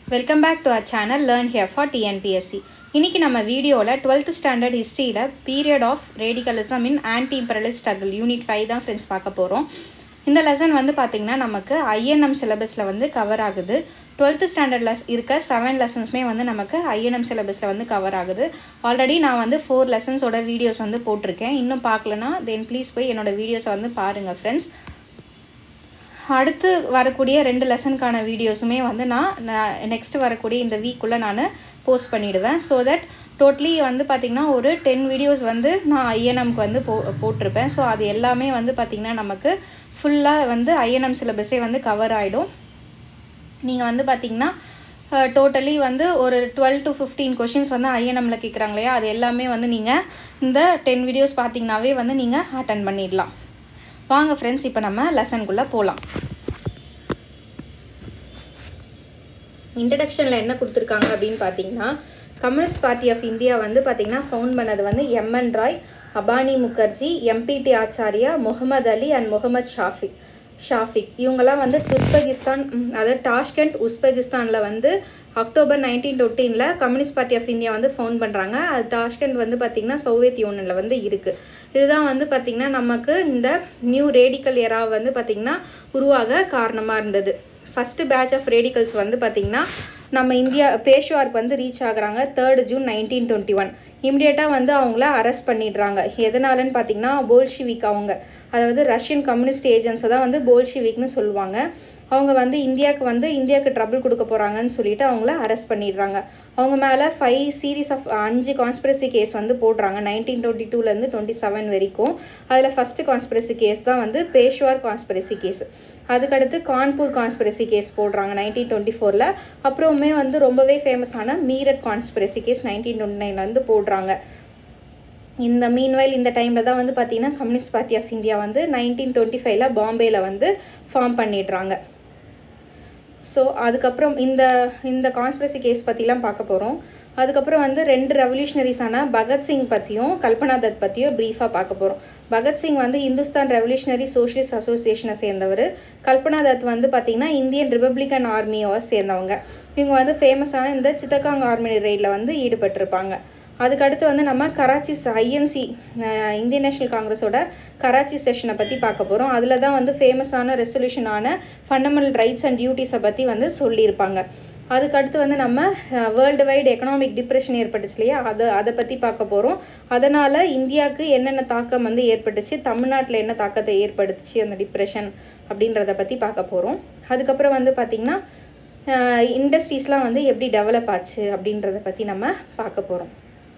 welcome back to our channel learn here for TNPSC இன்னைக்கு நம்ம வீடியோவில் டுவெல்த் ஸ்டாண்டர்ட் ஹிஸ்ட்ரியில் period of radicalism in anti imperialist struggle unit five தான் friends பார்க்க போகிறோம் இந்த லெசன் வந்து பார்த்திங்கன்னா நமக்கு ஐஎன்எம் சிலபஸில் வந்து கவர் ஆகுது டுவெல்த் ஸ்டாண்டர்டில் இருக்க செவன் லெசன்ஸுமே வந்து நமக்கு ஐஎன்எம் சிலபஸில் வந்து கவர் ஆகுது ஆல்ரெடி நான் வந்து ஃபோர் லெசன்ஸோட வீடியோஸ் வந்து போட்டிருக்கேன் இன்னும் பார்க்கலனா தென் ப்ளீஸ் போய் என்னோட வீடியோஸை வந்து பாருங்கள் ஃப்ரெண்ட்ஸ் அடுத்து வரக்கூடிய ரெண்டு லெசனுக்கான வீடியோஸுமே வந்து நான் நெக்ஸ்ட் வரக்கூடிய இந்த வீக்குள்ளே நான் போஸ்ட் பண்ணிவிடுவேன் ஸோ தட் டோட்டலி வந்து பார்த்திங்கன்னா ஒரு டென் வீடியோஸ் வந்து நான் ஐஎன்எம்க்கு வந்து போ போட்டிருப்பேன் ஸோ அது எல்லாமே வந்து பார்த்திங்கன்னா நமக்கு ஃபுல்லாக வந்து ஐஎன்எம் சிலபஸே வந்து கவர் ஆகிடும் நீங்கள் வந்து பார்த்திங்கன்னா டோட்டலி வந்து ஒரு டுவெல் டு ஃபிஃப்டீன் கொஷின்ஸ் வந்து ஐஎன்எம்மில் கேட்குறாங்க இல்லையா அது எல்லாமே வந்து நீங்கள் இந்த டென் வீடியோஸ் பார்த்தீங்கன்னாவே வந்து நீங்கள் அட்டன் பண்ணிடலாம் வாங்க ஃப்ரெண்ட்ஸ் இப்போ நம்ம லெசனுக்குள்ளே போகலாம் இன்ட்ரடக்ஷனில் என்ன கொடுத்துருக்காங்க அப்படின்னு பார்த்தீங்கன்னா கம்யூனிஸ்ட் பார்ட்டி ஆஃப் இந்தியா வந்து பார்த்திங்கன்னா ஃபவுண்ட் பண்ணது வந்து M N Roy Abani Mukherjee M P T Acharya Mohammed Ali and Mohammed Shafiq Shafiq இவங்கெல்லாம் வந்து உஸ்பெகிஸ்தான் அதாவது டாஷ்கண்ட் உஸ்பெகிஸ்தானில் வந்து அக்டோபர் நைன்டீன் டுவெண்ட்டீனில் கம்யூனிஸ்ட் பார்ட்டி ஆஃப் இந்தியா வந்து ஃபவுண்ட் பண்ணுறாங்க அது டாஷ்கண்ட் வந்து பார்த்திங்கன்னா சோவியத் யூனியனில் வந்து இருக்குது இதுதான் வந்து பார்த்திங்கன்னா நமக்கு இந்த நியூ ரேடிக்கல் எரா வந்து பார்த்திங்கன்னா உருவாக காரணமாக இருந்தது ஃபஸ்ட்டு பேட்ச் ஆஃப் ரேடிக்கல்ஸ் வந்து பார்த்திங்கன்னா நம்ம இந்தியா பேஷ்வாருக்கு வந்து ரீச் ஆகுறாங்க third June nineteen twenty one இமிடியேட்டாக வந்து அவங்கள அரெஸ்ட் பண்ணிடுறாங்க எதனாலன்னு பார்த்தீங்கன்னா போல்ஷிவிக் அவங்க அதாவது ரஷ்யன் கம்யூனிஸ்ட் ஏஜென்ட்ஸை தான் வந்து போல்ஷிவிக்னு சொல்லுவாங்க அவங்க வந்து இந்தியாவுக்கு வந்து இந்தியாவுக்கு ட்ரபிள் கொடுக்க போகிறாங்கன்னு சொல்லிட்டு அவங்கள அரெஸ்ட் பண்ணிடுறாங்க அவங்க மேலே ஃபைவ் சீரீஸ் ஆஃப் அஞ்சு கான்ஸ்பிரசி கேஸ் வந்து போடுறாங்க நைன்டீன் டுவெண்ட்டி டூலேருந்து டுவெண்ட்டி செவன் வரைக்கும் அதில் ஃபஸ்ட்டு கான்ஸ்பிரசி கேஸ் தான் வந்து பேஷ்வார் கான்ஸ்பிரசி கேஸ் அதுக்கடுத்து கான்பூர் கான்ஸ்பிரசி கேஸ் போடுறாங்க நைன்டீன் டுவெண்ட்டி ஃபோரில் அப்புறமே வந்து ரொம்பவே ஃபேமஸான Meerut conspiracy case nineteen twenty நைனில் வந்து போடுறாங்க இந்த மீன்வைல் இந்த டைமில் தான் வந்து பார்த்திங்கன்னா கம்யூனிஸ்ட் பார்ட்டி ஆஃப் இந்தியா வந்து நைன்டீன் டுவெண்ட்டி ஃபைவ்ல பாம்பேயில் வந்து ஃபார்ம் பண்ணிடுறாங்க ஸோ அதுக்கப்புறம் இந்த இந்த கான்ஸ்பிரசி கேஸ் பற்றிலாம் பார்க்க போகிறோம் அதுக்கப்புறம் வந்து ரெண்டு ரெவல்யூஷனரிஸான பகத்சிங் பற்றியும் கல்பனா தத் பற்றியும் ப்ரீஃபாக பார்க்க போகிறோம் பகத்சிங் வந்து இந்துஸ்தான் ரெவல்யூஷனரி சோஷியலிஸ்ட் அசோசியேஷனை சேர்ந்தவர் கல்பனா தத் வந்து பார்த்திங்கன்னா இந்தியன் ரிப்பப்ளிகன் ஆர்மியை சேர்ந்தவங்க இவங்க வந்து ஃபேமஸான இந்த சித்தகாங் ஆர்மி ரெய்டில் வந்து ஈடுபட்டிருப்பாங்க அதுக்கடுத்து வந்து நம்ம கராச்சி ஐஎன்சி இந்தியன் நேஷனல் காங்கிரஸோட கராச்சி செஷனை பற்றி பார்க்க போகிறோம் அதில் தான் வந்து ஃபேமஸான ரெசல்யூஷனான ஃபண்டமெண்டல் ரைட்ஸ் அண்ட் டியூட்டிஸை பற்றி வந்து சொல்லியிருப்பாங்க அதுக்கடுத்து வந்து நம்ம வேர்ல்டு வைடு எக்கனாமிக் டிப்ரெஷன் ஏற்பட்டுச்சு இல்லையா அதை அதை பற்றி பார்க்க போகிறோம் அதனால் இந்தியாவுக்கு என்னென்ன தாக்கம் வந்து ஏற்பட்டுச்சு தமிழ்நாட்டில் என்ன தாக்கத்தை ஏற்படுத்துச்சு அந்த டிப்ரெஷன் அப்படின்றத பற்றி பார்க்க போகிறோம் அதுக்கப்புறம் வந்து பார்த்திங்கன்னா இண்டஸ்ட்ரீஸ்லாம் வந்து எப்படி டெவலப் ஆச்சு அப்படின்றத பற்றி நம்ம பார்க்க போகிறோம்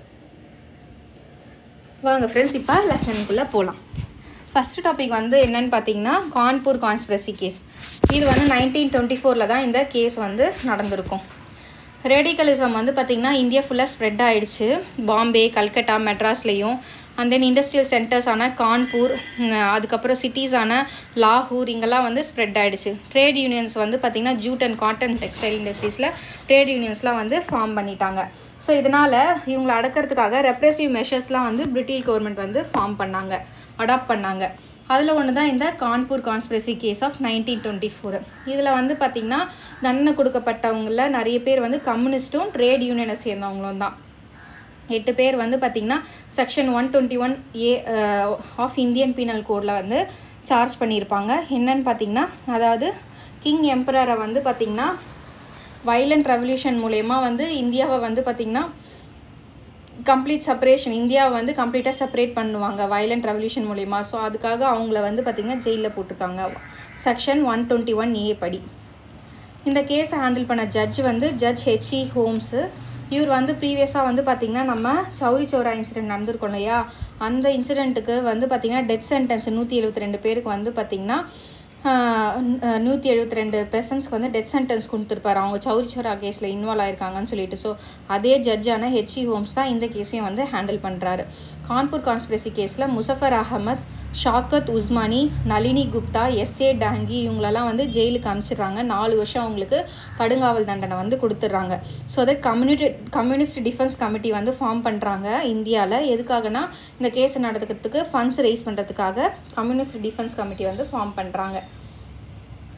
வாங்க ஃப்ரெண்ட்ஸ் இப்போ லெசனுக்குள்ளே போகலாம் ஃபஸ்ட்டு டாபிக் வந்து என்னன்னு பார்த்தீங்கன்னா கான்பூர் கான்ஸ்பிரசி கேஸ் இது வந்து நைன்டீன் டுவெண்ட்டி ஃபோரில் தான் இந்த கேஸ் வந்து நடந்திருக்கும் ரேடிக்கலிசம் வந்து பார்த்திங்கன்னா இந்தியா ஃபுல்லாக ஸ்ப்ரெட் ஆகிடுச்சு பாம்பே கல்கட்டா மெட்ராஸ்லேயும் அண்ட் தென் இண்டஸ்ட்ரியல் சென்டர்ஸான கான்பூர் அதுக்கப்புறம் சிட்டிஸான லாகூர் இங்கெல்லாம் வந்து ஸ்ப்ரெட் ஆகிடுச்சு ட்ரேட் யூனியன்ஸ் வந்து பார்த்திங்கன்னா ஜூட் அண்ட் காட்டன் டெக்ஸ்டைல் இண்டஸ்ட்ரீஸில் ட்ரேட் யூனியன்ஸ்லாம் வந்து ஃபார்ம் பண்ணிட்டாங்க ஸோ இதனால் இவங்களை அடக்கிறதுக்காக ரெப்ரெசிவ் மெஷர்ஸ்லாம் வந்து பிரிட்டிஷ் கவர்மெண்ட் வந்து ஃபார்ம் பண்ணாங்க அடாப்ட் பண்ணாங்க அதில் ஒன்று தான் இந்த Kanpur conspiracy case of nineteen twenty four இதில் வந்து பார்த்திங்கன்னா தண்டனை கொடுக்கப்பட்டவங்களில் நிறைய பேர் வந்து கம்யூனிஸ்ட்டும் ட்ரேட் யூனியனை சேர்ந்தவங்களும் தான் எட்டு பேர் வந்து பார்த்திங்கன்னா section one twenty one A of Indian penal கோடில் வந்து சார்ஜ் பண்ணியிருப்பாங்க என்னன்னு பார்த்திங்கன்னா அதாவது கிங் எம்பரரை வந்து பார்த்திங்கன்னா வைலண்ட் ரெவல்யூஷன் மூலயமா வந்து இந்தியாவை வந்து பார்த்திங்கன்னா கம்ப்ளீட் செப்பரேஷன் இந்தியாவை வந்து கம்ப்ளீட்டாக செப்பரேட் பண்ணுவாங்க வைலண்ட் ரெவல்யூஷன் மூலயமா ஸோ அதுக்காக அவங்கள வந்து பார்த்திங்கன்னா ஜெயிலில் போட்டிருக்காங்க section one twenty one A படி இந்த கேஸை ஹேண்டில் பண்ண ஜட்ஜ் வந்து ஜட்ஜ் ஹெச்இ ஹோம்ஸு இவர் வந்து ப்ரீவியஸாக வந்து பார்த்திங்கன்னா நம்ம சௌரி சோரா இன்சிடென்ட் நடந்திருக்கோம் இல்லையா அந்த இன்சிடெண்ட்டுக்கு வந்து பார்த்திங்கன்னா டெத் சென்டென்ஸ் நூற்றி எழுபத்தி ரெண்டு பேருக்கு வந்து பார்த்திங்கன்னா நூற்றி எழுபத்தி ரெண்டு பெர்சன்ஸ்க்கு வந்து டெத் சென்டென்ஸ் கொடுத்துருப்பாரு அவங்க சௌரி சோரா கேஸில் இன்வால்வ் ஆயிருக்காங்கன்னு சொல்லிட்டு ஸோ அதே ஜட்ஜான ஹெச்இ ஹோம்ஸ் தான் இந்த கேஸையும் வந்து ஹேண்டில் பண்ணுறாரு கான்பூர் கான்ஸ்பிரசி கேஸில் முசஃபர் அகமத் ஷாக்கத் உஸ்மானி நளினி குப்தா எஸ்ஏ டாங்கி இவங்களெல்லாம் வந்து ஜெயிலுக்கு அனுப்பிச்சிடுறாங்க நாலு வருஷம் அவங்களுக்கு கடுங்காவல் தண்டனை வந்து கொடுத்துட்றாங்க ஸோ அதை கம்யூனிட்டி கம்யூனிஸ்ட் டிஃபென்ஸ் கமிட்டி வந்து ஃபார்ம் பண்ணுறாங்க இந்தியாவில் எதுக்காகனா இந்த கேஸ் நடத்துக்கிறதுக்கு ஃபண்ட்ஸ் ரைஸ் பண்ணுறதுக்காக கம்யூனிஸ்ட் டிஃபென்ஸ் கமிட்டி வந்து ஃபார்ம் பண்ணுறாங்க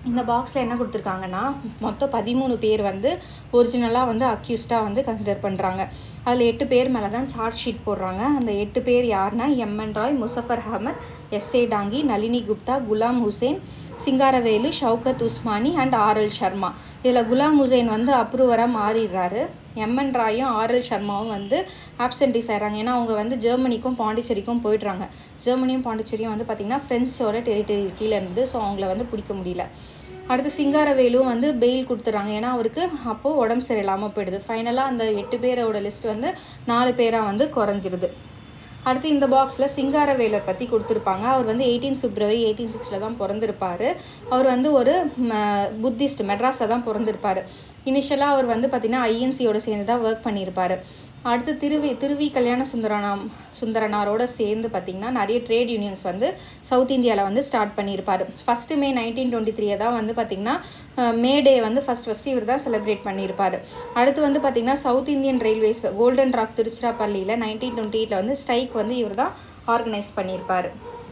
இந்த பாக்ஸில் என்ன கொடுத்துருக்காங்கன்னா மொத்தம் பதிமூணு பேர் வந்து ஒரிஜினலாக வந்து அக்யூஸ்டாக வந்து கன்சிடர் பண்ணுறாங்க அதில் எட்டு பேர் மேலே தான் சார்ஜ் ஷீட் போடுறாங்க அந்த எட்டு பேர் யாருன்னா M N Roy Muzaffar Ahmad S A Dange Nalini Gupta Ghulam Hussain Singaravelu Shaukat Usmani and R L Sharma இதில் குலாம் ஹுசேன் வந்து அப்ரூவராக மாறிடுறாரு எம்என் ராயும் ஆர்எல் சர்மாவும் வந்து ஆப்சென்டிஸ் ஆகிறாங்க ஏன்னா அவங்க வந்து ஜெர்மனிக்கும் பாண்டிச்சேரிக்கும் போயிடுறாங்க ஜெர்மனியும் பாண்டிச்சேரியும் வந்து பார்த்திங்கன்னா ஃப்ரெண்ட்ஸோட டெரிட்டரி கீழே இருந்து ஸோ அவங்கள வந்து பிடிக்க முடியல அடுத்து சிங்காரவேலும் வந்து பெயில் கொடுத்துட்றாங்க ஏன்னா அவருக்கு அப்போது உடம்பு சரியில்லாமல் போயிடுது ஃபைனலாக அந்த எட்டு பேரோட லிஸ்ட் வந்து நாலு பேராக வந்து குறைஞ்சிடுது அடுத்து இந்த பாக்ஸில் சிங்காரவேலர் பற்றி கொடுத்துருப்பாங்க அவர் வந்து எயிட்டீன் பிப்ரவரி எயிட்டீன் சிக்ஸில் தான் பிறந்திருப்பார் அவர் வந்து ஒரு புத்திஸ்ட் மெட்ராஸில் தான் பிறந்திருப்பார் இனிஷியலாக அவர் வந்து பார்த்திங்கன்னா ஐஎன்சியோட சேர்ந்து தான் ஒர்க் பண்ணியிருப்பார் அடுத்து திருவி திருவி கல்யாண சுந்தரனாம் சுந்தரனாரோட சேர்ந்து பார்த்திங்கன்னா நிறைய ட்ரேட் யூனியன்ஸ் வந்து சவுத் இந்தியாவில் வந்து ஸ்டார்ட் பண்ணியிருப்பார் ஃபஸ்ட்டு மே நைன்டீன் டுவெண்ட்டி த்ரீயை தான் வந்து பார்த்திங்கன்னா மே டே வந்து ஃபஸ்ட் ஃபஸ்ட்டு இவர் தான் செலிப்ரேட் பண்ணியிருப்பார் அடுத்து வந்து பார்த்திங்கன்னா South Indian railways golden rock திருச்சிராப்பள்ளியில் நைன்டீன் டுவெண்ட்டி எயிட்டில் வந்து ஸ்ட்ரைக் வந்து இவர் தான் ஆர்கனைஸ் பண்ணியிருப்பார்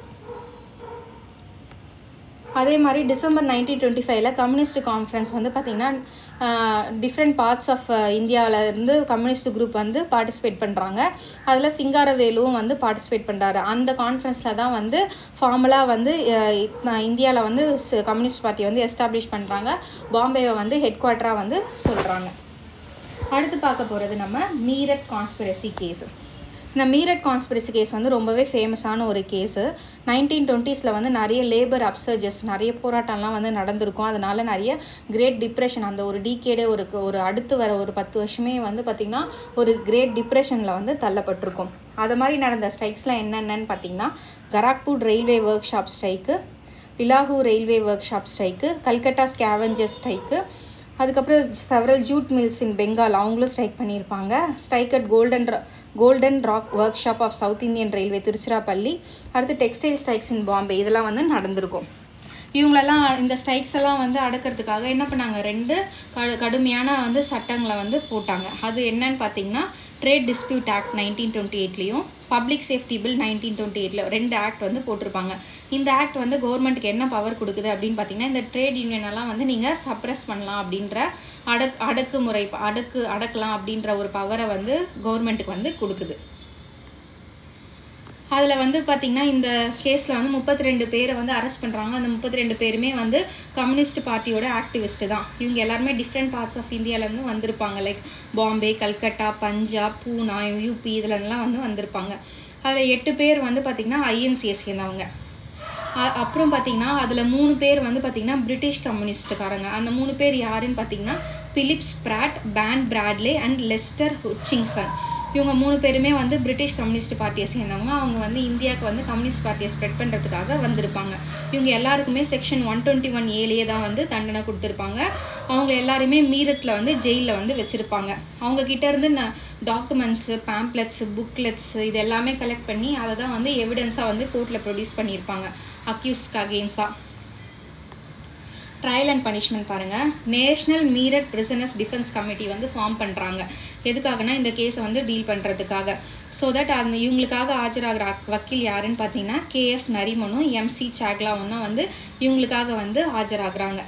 அதே மாதிரி டிசம்பர் நைன்டீன் டுவெண்ட்டி ஃபைவ்ல கம்யூனிஸ்ட் கான்ஃபரன்ஸ் வந்து பார்த்திங்கன்னா டிஃப்ரெண்ட் பார்ட்ஸ் ஆஃப் இந்தியாவிலேருந்து கம்யூனிஸ்ட் குரூப் வந்து பார்ட்டிசிபேட் பண்ணுறாங்க அதில் சிங்காரவேலுவும் வந்து பார்ட்டிசிபேட் பண்ணுறாரு அந்த கான்ஃபரன்ஸில் தான் வந்து ஃபார்மலாக வந்து இந்தியாவில் வந்து கம்யூனிஸ்ட் பார்ட்டி வந்து எஸ்டாப்ளிஷ் பண்ணுறாங்க பாம்பேவை வந்து ஹெட் குவார்ட்டராக வந்து சொல்கிறாங்க அடுத்து பார்க்க போகிறது நம்ம மீரட் கான்ஸ்பிரசி கேஸ் இந்த மீரட் கான்ஸ்பிரசி கேஸ் வந்து ரொம்பவே ஃபேமஸான ஒரு கேஸு நைன்டீன் டுவெண்ட்டீஸில் வந்து நிறைய லேபர் அப்சர்ஜஸ் நிறைய போராட்டம்லாம் வந்து நடந்திருக்கும் அதனால நிறைய கிரேட் டிப்ரெஷன் அந்த ஒரு டீகேடே ஒரு ஒரு அடுத்து வர ஒரு பத்து வருஷமே வந்து பார்த்திங்கன்னா ஒரு கிரேட் டிப்ரெஷனில் வந்து தள்ளப்பட்டிருக்கும் அது மாதிரி நடந்த ஸ்ட்ரைக்ஸ்லாம் என்னென்னு பார்த்திங்கன்னா Kharagpur railway workshop strike இலாஹூ railway workshop strike Calcutta scavenger strike அதுக்கப்புறம் several jute mills in Bengal அவங்களும் ஸ்ட்ரைக் பண்ணியிருப்பாங்க strike at golden golden rock workshop of South Indian railway Tiruchirappalli அடுத்து டெக்ஸ்டைல் ஸ்ட்ரைக்ஸ் இன் பாம்பே இதெல்லாம் வந்து நடந்திருக்கும் இவங்களெல்லாம் இந்த ஸ்ட்ரைக்ஸ் எல்லாம் வந்து அடக்கிறதுக்காக என்ன பண்ணாங்க ரெண்டு கடு கடுமையான வந்து சட்டங்களை வந்து போட்டாங்க அது என்னன்னு பார்த்தீங்கன்னா trade dispute act nineteen twenty எயிட்லேயும் public safety bill nineteen twenty எயிட்டில் ரெண்டு ஆக்ட் வந்து போட்டிருப்பாங்க இந்த ஆக்ட் வந்து கவர்மெண்ட்டுக்கு என்ன பவர் கொடுக்குது அப்படின்னு பார்த்தீங்கன்னா இந்த ட்ரேட் யூனியன் எல்லாம் வந்து நீங்கள் சப்ரஸ் பண்ணலாம் அப்படின்ற அடக் அடக்குமுறை அடக்கு அடக்கலாம் அப்படின்ற ஒரு பவரை வந்து கவர்மெண்ட்டுக்கு வந்து கொடுக்குது அதில் வந்து பார்த்திங்கன்னா இந்த கேஸில் வந்து முப்பத்தி ரெண்டு பேரை வந்து அரெஸ்ட் பண்ணுறாங்க அந்த முப்பத்தி ரெண்டு பேருமே வந்து கம்யூனிஸ்ட் பார்ட்டியோட ஆக்டிவிஸ்ட்டு தான் இவங்க எல்லாருமே டிஃப்ரெண்ட் பார்ட்ஸ் ஆஃப் இந்தியாவிலேருந்து வந்திருப்பாங்க லைக் பாம்பே கல்கட்டா பஞ்சாப் பூனா யூபி இதுலலாம் வந்து வந்திருப்பாங்க அதில் எட்டு பேர் வந்து பார்த்திங்கன்னா ஐஎன்சிஎஸ் சேர்ந்தவங்க அப்புறம் பார்த்தீங்கன்னா அதில் மூணு பேர் வந்து பார்த்திங்கன்னா பிரிட்டிஷ் கம்யூனிஸ்ட்டுக்காரங்க அந்த மூணு பேர் யாருன்னு பார்த்தீங்கன்னா Philip Spratt Ben Bradley and Lester Hutchinson இவங்க மூணு பேருமே வந்து பிரிட்டிஷ் கம்யூனிஸ்ட் பார்ட்டியை சேர்ந்தவங்க அவங்க வந்து இந்தியாவுக்கு வந்து கம்யூனிஸ்ட் பார்ட்டியை ஸ்ப்ரெட் பண்ணுறதுக்காக வந்திருப்பாங்க இவங்க எல்லாருக்குமே செக்ஷன் ஒன் டுவெண்ட்டி ஒன் ஏலேயே தான் வந்து தண்டனை கொடுத்துருப்பாங்க அவங்க எல்லாருமே மீரட்டில் வந்து ஜெயிலில் வந்து வச்சுருப்பாங்க அவங்க கிட்ட இருந்து நான் டாக்குமெண்ட்ஸு பேம்ப்ளெட்ஸு புக்லெட்ஸ் இது எல்லாமே கலெக்ட் பண்ணி அதை தான் வந்து எவிடன்ஸாக வந்து கோர்ட்டில் ப்ரொடியூஸ் பண்ணியிருப்பாங்க அக்யூஸ்க்கு அகெயின்ஸ்டாக ட்ரையல் அண்ட் பனிஷ்மெண்ட் பாருங்கள் national Meerut prisoners defence committee வந்து ஃபார்ம் பண்ணுறாங்க எதுக்காகனா இந்த கேஸை வந்து டீல் பண்ணுறதுக்காக ஸோ தட் அந்த இவங்களுக்காக ஆஜராகிற வக்கீல் யாருன்னு பார்த்தீங்கன்னா கேஎஃப் நரிமனும் எம்சி சாக்லாவும் தான் வந்து இவங்களுக்காக வந்து ஆஜராகிறாங்க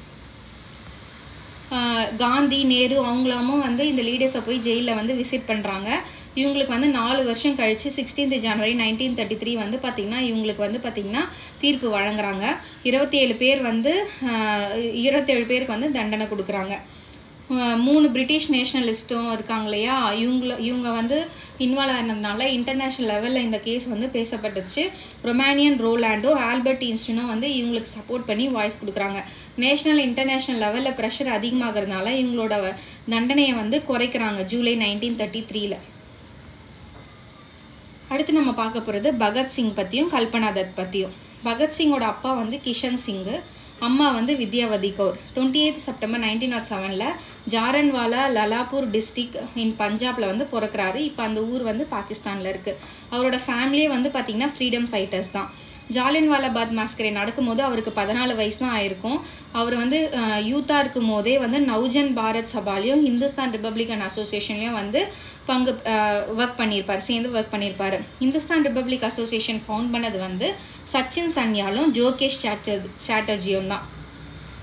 காந்தி நேரு அவங்களாமும் வந்து இந்த லீடர்ஸை போய் ஜெயிலில் வந்து விசிட் பண்ணுறாங்க இவங்களுக்கு வந்து நாலு வருஷம் கழித்து sixteenth January nineteen thirty three வந்து பார்த்திங்கன்னா இவங்களுக்கு வந்து பார்த்திங்கன்னா தீர்ப்பு வழங்குறாங்க இருபத்தி ஏழு பேர் வந்து இருபத்தேழு பேருக்கு வந்து தண்டனை கொடுக்குறாங்க மூணு பிரிட்டிஷ் நேஷனலிஸ்ட்டும் இருக்காங்க இல்லையா இவங்கள இவங்க வந்து இன்வால்வ் ஆனதுனால இன்டர்நேஷ்னல் லெவலில் இந்த கேஸ் வந்து பேசப்பட்டுச்சு ரொமானியன் ரோலாண்டோ ஆல்பர்ட் இன்ஸ்டினும் வந்து இவங்களுக்கு சப்போர்ட் பண்ணி வாய்ஸ் கொடுக்குறாங்க நேஷ்னல் இன்டர்நேஷ்னல் லெவலில் ப்ரெஷர் அதிகமாகிறதுனால இவங்களோட தண்டனையை வந்து குறைக்கிறாங்க ஜூலை நைன்டீன் தேர்ட்டி த்ரீல அடுத்து நம்ம பார்க்க போகிறது பகத்சிங் பற்றியும் கல்பனா தத் பற்றியும் பகத்சிங்கோட அப்பா வந்து கிஷன் சிங்கு அம்மா வந்து Vidyavati Kaur twenty eight September nineteen nought செவனில் ஜாரன்வாலா லலாப்பூர் டிஸ்ட்ரிக் இன் பஞ்சாபில் வந்து பிறக்கிறாரு இப்போ அந்த ஊர் வந்து பாகிஸ்தானில் இருக்குது அவரோட ஃபேமிலியே வந்து பார்த்திங்கன்னா ஃப்ரீடம் ஃபைட்டர்ஸ் தான் ஜாலியன்வாலாபாத் மாஸ்கரே நடக்கும்போது அவருக்கு பதினாலு வயசு தான் ஆயிருக்கும் அவர் வந்து யூத்தாக இருக்கும் போதே வந்து நவ்ஜன் பாரத் சபாலையும் ஹிந்துஸ்தான் ரிப்பப்ளிகன் அசோசியேஷன்லேயும் வந்து பங்கு ஒர்க் பண்ணியிருப்பார் சேர்ந்து ஒர்க் பண்ணியிருப்பார் இந்துஸ்தான் ரிப்பப்ளிக் அசோசியேஷன் ஃபவுண்ட் பண்ணது வந்து சச்சின் சன்யாலும் ஜோகேஷ் சாட்டர் சாட்டர்ஜியும் தான்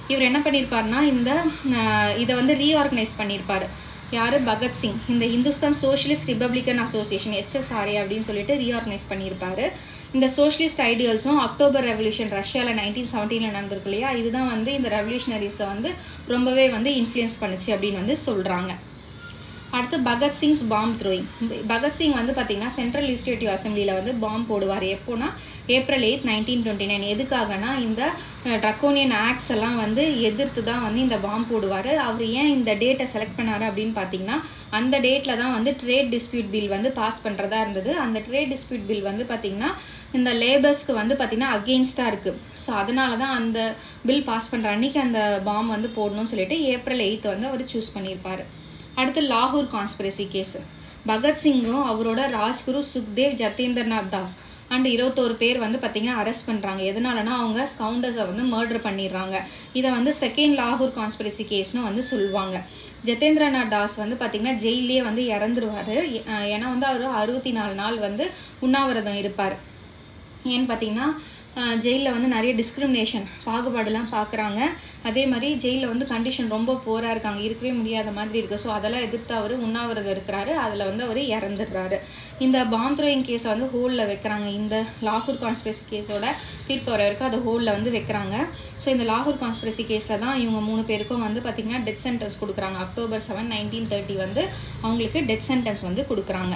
இவர் என்ன பண்ணியிருப்பாருன்னா இந்த அஹ், இதை வந்து ரீஆர்கனைஸ் பண்ணியிருப்பாரு யார் பகத்சிங் இந்த Hindustan socialist republican association H S R A அப்படின்னு சொல்லிட்டு ரீஆர்கனைஸ் பண்ணியிருப்பாரு இந்த சோஷியலிஸ்ட் ஐடியல்ஸும் அக்டோபர் ரெவல்யூஷன் ரஷ்யாவில் நைன்டீன் செவன்டீனில் நடந்திருக்கு இல்லையா இதுதான் வந்து இந்த ரெவல்யூஷனரிஸை வந்து ரொம்பவே வந்து இன்ஃப்ளூயன்ஸ் பண்ணுச்சு அப்படின்னு வந்து சொல்கிறாங்க அடுத்து பகத்சிங்ஸ் பாம் த்ரோயிங் பகத்சிங் வந்து பார்த்தீங்கன்னா சென்ட்ரல் லெஜிஸ்லேட்டிவ் அசம்பிளியில் வந்து பாம் போடுவார் எப்போனா April eight nineteen twenty nine எதுக்காகனா இந்த ட்ரக்கோனியன் ஆக்ட்ஸ் எல்லாம் வந்து எதிர்த்து தான் வந்து இந்த பாம் போடுவார் அவர் ஏன் இந்த டேட்டை செலக்ட் பண்ணாரு அப்படின்னு பார்த்தீங்கன்னா அந்த டேட்டில் தான் வந்து ட்ரேட் டிஸ்பியூட் பில் வந்து பாஸ் பண்ணுறதா இருந்தது அந்த ட்ரேட் டிஸ்பியூட் பில் வந்து பார்த்திங்கன்னா இந்த லேபர்ஸ்க்கு வந்து பார்த்திங்கன்னா அகெயின்ஸ்டாக இருக்குது ஸோ அதனால தான் அந்த பில் பாஸ் பண்ணுற அன்னைக்கு அந்த பாம் வந்து போடணும்னு சொல்லிட்டு ஏப்ரல் எயித் வந்து அவர் சூஸ் பண்ணியிருப்பார் அடுத்து லாகூர் கான்ஸ்பிரசி கேஸ் பகத்சிங்கும் அவரோட ராஜ்குரு சுக்தேவ் ஜத்தேந்திரநாத் தாஸ் அண்ட் இருபத்தோரு பேர் வந்து பார்த்தீங்கன்னா அரெஸ்ட் பண்ணுறாங்க எதனாலனா அவங்க ஸ்கவுண்டர்ஸை வந்து மர்டர் பண்ணிடுறாங்க இதை வந்து செகண்ட் லாகூர் கான்ஸ்பிரசி கேஸ்னு வந்து சொல்லுவாங்க ஜத்தேந்திரநாத் தாஸ் வந்து பார்த்திங்கன்னா ஜெயிலே வந்து இறந்துருவார் ஏன்னா வந்து அவர் அறுபத்தி நாலு நாள் வந்து உண்ணாவிரதம் இருப்பார் ஏன்னு பார்த்தீங்கன்னா ஜெயிலில் வந்து நிறைய டிஸ்கிரிமினேஷன் பாகுபாடுலாம் பார்க்குறாங்க அதே மாதிரி ஜெயிலில் வந்து கண்டிஷன் ரொம்ப போராக இருக்காங்க இருக்கவே முடியாத மாதிரி இருக்குது ஸோ அதெல்லாம் எதிர்த்து அவர் உண்ணாவிரதம் இருக்கிறாரு அதில் வந்து அவர் இறந்துடுறாரு இந்த பாம் த்ரோயிங் கேஸை வந்து ஹோலில் வைக்கிறாங்க இந்த லாகூர் கான்ஸ்பிரசி கேஸோட தீர்ப்பு வர வரைக்கும் அதை ஹோலில் வந்து வைக்கிறாங்க ஸோ இந்த லாகூர் கான்ஸ்பிரசி கேஸில் தான் இவங்க மூணு பேருக்கும் வந்து பார்த்திங்கன்னா டெத் சென்டென்ஸ் கொடுக்குறாங்க அக்டோபர் செவன் நைன்டீன் தேர்ட்டி வந்து அவங்களுக்கு டெத் சென்டென்ஸ் வந்து கொடுக்குறாங்க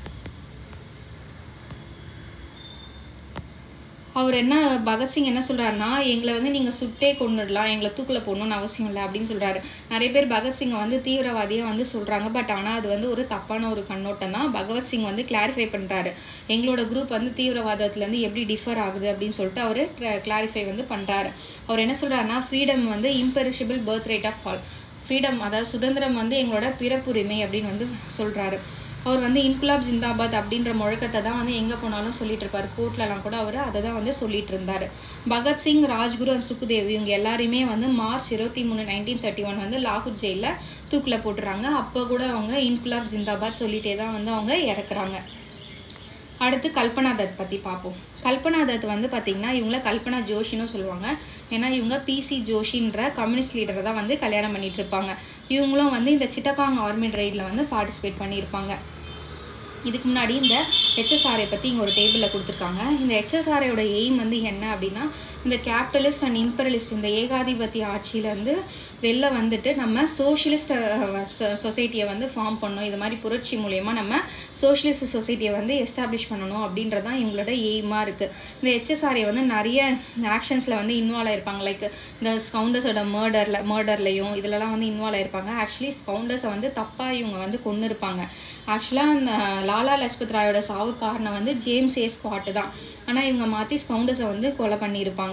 அவர் என்ன பகத்சிங் என்ன சொல்றாருன்னா எங்களை வந்து நீங்கள் சுட்டே கொண்டுடலாம் எங்களை தூக்கில் போடணும்னு அவசியம் இல்லை அப்படின்னு சொல்றாரு நிறைய பேர் பகத்சிங்கை வந்து தீவிரவாதியாக வந்து சொல்கிறாங்க பட் ஆனால் அது வந்து ஒரு தப்பான ஒரு கண்ணோட்டம் தான் பகவத்சிங் வந்து கிளாரிஃபை பண்ணுறாரு எங்களோட குரூப் வந்து தீவிரவாதத்துலேருந்து எப்படி டிஃபர் ஆகுது அப்படின்னு சொல்லிட்டு அவர் கிளாரிஃபை வந்து பண்ணுறாரு அவர் என்ன சொல்கிறாருன்னா ஃப்ரீடம் வந்து imperishable birthright of all freedom அதாவது சுதந்திரம் வந்து எங்களோட பிறப்புரிமை அப்படின்னு வந்து சொல்கிறாரு அவர் வந்து இன்குலாப் ஜிந்தாபாத் அப்படின்ற முழக்கத்தை தான் வந்து எங்கே போனாலும் சொல்லிட்டு இருப்பார் கோர்ட்லலாம் கூட அவர் அதை தான் வந்து சொல்லிட்டு இருந்தார் பகத்சிங் ராஜ்குரு அண்ட் சுக்குதேவ் இவங்க எல்லாரையுமே வந்து மார்ச் இருபத்தி மூணு நைன்டீன் தேர்ட்டி ஒன் வந்து லாகூர் ஜெயிலில் தூக்கில் போட்டுறாங்க அப்போ கூட அவங்க இன்குலாப் ஜிந்தாபாத் சொல்லிட்டே தான் வந்து அவங்க இறக்குறாங்க அடுத்து கல்பனா தத் பற்றி பார்ப்போம் கல்பனா தத் வந்து பார்த்திங்கன்னா இவங்கள கல்பனா ஜோஷின்னு சொல்லுவாங்க ஏன்னா இவங்க பிசி ஜோஷின்ற கம்யூனிஸ்ட் லீடரை தான் வந்து கல்யாணம் பண்ணிட்டு இருப்பாங்க இவங்களும் வந்து இந்த சிட்டகாங் ஆர்மி ரைடில் வந்து பார்ட்டிசிபேட் பண்ணியிருப்பாங்க இதுக்கு முன்னாடி இந்த ஹெச்எஸ்ஆரை பற்றி இங்கே ஒரு டேபிளில் கொடுத்துருக்காங்க இந்த ஹெச்எஸ்ஆரோட எய்ம் வந்து என்ன அப்படின்னா இந்த கேபிட்டலிஸ்ட் அண்ட் இம்பரலிஸ்ட் இந்த ஏகாதிபத்திய ஆட்சியிலேருந்து வெளில வந்துட்டு நம்ம சோஷியலிஸ்ட் சொசைட்டியை வந்து ஃபார்ம் பண்ணணும் இது மாதிரி புரட்சி மூலயமா நம்ம சோஷியலிஸ்ட் சொசைட்டியை வந்து எஸ்டாப்ளிஷ் பண்ணணும் அப்படின்றது தான் இவங்களோட எய்மாக இருக்குது இந்த ஹெச்எஸ்ஆர்ஏ வந்து நிறைய ஆக்ஷன்ஸில் வந்து இன்வால்வ் ஆயிருப்பாங்க லைக் இந்த ஸ்கவுண்டர்ஸோட மர்டரில் மர்டர்லையும் இதிலலாம் வந்து இன்வால்வ் ஆயிருப்பாங்க ஆக்சுவலி ஸ்கவுண்டர்ஸை வந்து தப்பாக இவங்க வந்து கொண்டு இருப்பாங்க ஆக்சுவலாக அந்த லாலா லஜ்பத் ராயோட சாவு காரணம் வந்து ஜேம்ஸ் ஏ ஸ்காட்டு தான் ஆனால் இவங்க மாற்றி ஸ்கவுண்டர்ஸை வந்து கொலை பண்ணியிருப்பாங்க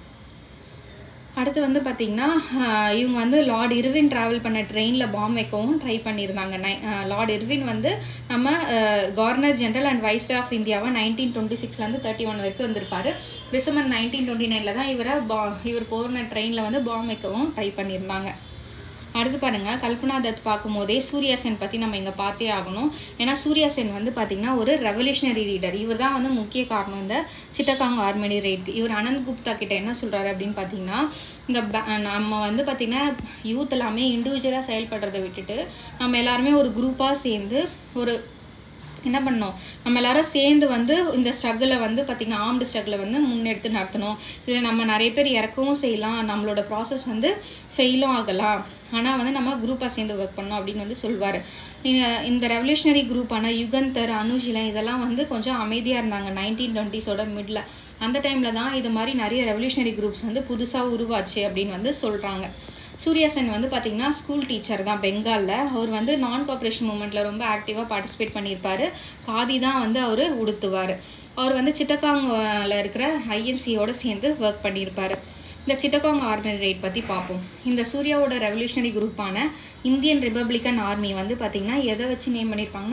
அடுத்து வந்து பார்த்திங்கன்னா இவங்க வந்து லார்ட் இர்வின் ட்ராவல் பண்ண ட்ரெயினில் பாம் வைக்கவும் ட்ரை பண்ணியிருந்தாங்க நை லார்ட் இர்வின் வந்து நம்ம governor general and viceroy of இந்தியாவை நைன்டீன் டுவெண்ட்டி சிக்ஸ்லேருந்து தேர்ட்டி ஒன் வரைக்கும் வந்திருப்பாரு டிசம்பர் நைன்டீன் டுவெண்ட்டி நைனில் தான் இவரை பா இவர் போன ட்ரெயினில் வந்து பாம் வைக்கவும் ட்ரை பண்ணியிருந்தாங்க அடுத்து பாருங்க கல்பனா தத் பார்க்கும்போதே சூர்யா சென் பற்றி நம்ம இங்கே பார்த்தே ஆகணும் ஏன்னா சூர்யா சென் வந்து பார்த்திங்கன்னா ஒரு ரெவல்யூஷனரி லீடர் இவர் தான் வந்து முக்கிய காரணம் இந்த சிட்டகாங் ஆர்மனி ரைட்க்கு இவர் அனந்த் குப்தா கிட்ட என்ன சொல்கிறாரு அப்படின்னு பார்த்தீங்கன்னா இந்த ப- நம்ம வந்து பார்த்திங்கன்னா யூத் எல்லாமே இண்டிவிஜுவலாக செயல்படுறதை விட்டுட்டு நம்ம எல்லாருமே ஒரு குரூப்பாக சேர்ந்து ஒரு என்ன பண்ணோம் நம்ம எல்லாரும் சேர்ந்து வந்து இந்த ஸ்ட்ரகிளை வந்து பார்த்திங்கன்னா ஆர்ம்டு ஸ்ட்ரகிளை வந்து முன்னெடுத்து நடத்தணும் இதில் நம்ம நிறைய பேர் இறக்கவும் செய்யலாம் நம்மளோட ப்ராசஸ் வந்து ஃபெயிலும் ஆகலாம் ஆனால் வந்து நம்ம குரூப்பாக சேர்ந்து ஒர்க் பண்ணோம் அப்படின்னு வந்து சொல்வார் இந்த ரெவல்யூஷனரி குரூப்பான யுகந்தர் அனுஷிலன் இதெல்லாம் வந்து கொஞ்சம் அமைதியாக இருந்தாங்க நைன்டீன் டுவெண்ட்டிஸோட மிடில் அந்த டைமில் தான் இது மாதிரி நிறைய ரெவல்யூஷனரி குரூப்ஸ் வந்து புதுசாக உருவாச்சு அப்படின்னு வந்து சொல்கிறாங்க சூர்யாசன் வந்து பார்த்திங்கன்னா ஸ்கூல் டீச்சர் தான் பெங்காலில் அவர் வந்து நான் கோஆப்ரேஷன் மூமெண்ட்டில் ரொம்ப ஆக்டிவாக பார்ட்டிசிபேட் பண்ணியிருப்பார் காதி தான் வந்து அவர் உடுத்துவார் அவர் வந்து சிட்டகாங்கில் இருக்கிற ஐஎன்சியோட சேர்ந்து ஒர்க் பண்ணியிருப்பார் இந்த சிட்டகாங் ஆர்மி ரைட் பற்றி பார்ப்போம் இந்த சூர்யாவோட ரெவல்யூஷனரி குரூப்பான இந்தியன் ரிப்பப்ளிக்கன் ஆர்மி வந்து பார்த்திங்கன்னா எதை வச்சு நேம் பண்ணியிருப்பாங்கன்னா